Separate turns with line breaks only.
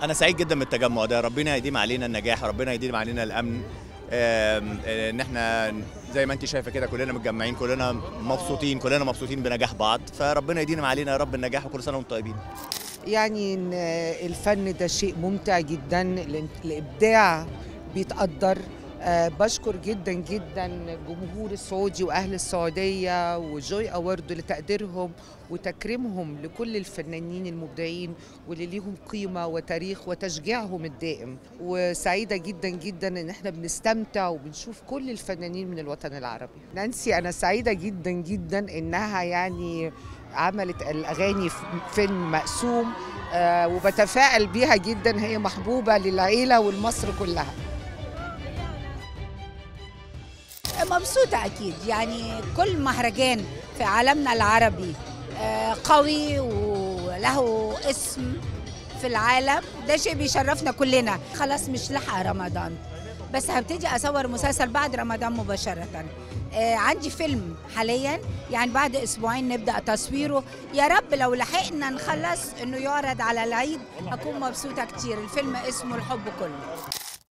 انا سعيد جدا بالتجمع ده ربنا يديم علينا النجاح ربنا يديم علينا الامن آم، آه، ان احنا زي ما انت شايفه كده كلنا متجمعين كلنا مبسوطين كلنا مبسوطين بنجاح بعض فربنا يديم علينا يا رب النجاح وكل سنه وانتم طيبين
يعني إن الفن ده شيء ممتع جدا الإن- الابداع بيتقدر آه، بشكر جدا جدا الجمهور السعودي واهل السعوديه وجوي اوورد لتقديرهم وتكريمهم لكل الفنانين المبدعين واللي ليهم قيمه وتاريخ وتشجيعهم الدائم وسعيده جدا جدا ان احنا بنستمتع وبنشوف كل الفنانين من الوطن العربي نانسي انا سعيده جدا جدا انها يعني عملت الاغاني في فيلم مقسوم آه، وبتفائل بيها جدا هي محبوبه للعيله والمصر كلها
مبسوطة أكيد يعني كل مهرجان في عالمنا العربي آه، قوي وله اسم في العالم ده شيء بيشرفنا كلنا خلاص مش لحق رمضان بس هبتدي أصور مسلسل بعد رمضان مباشرة آه، عندي فيلم حاليا يعني بعد أسبوعين نبدأ تصويره يا رب لو لحقنا نخلص إنه يعرض على العيد هكون مبسوطة كتير الفيلم اسمه الحب كله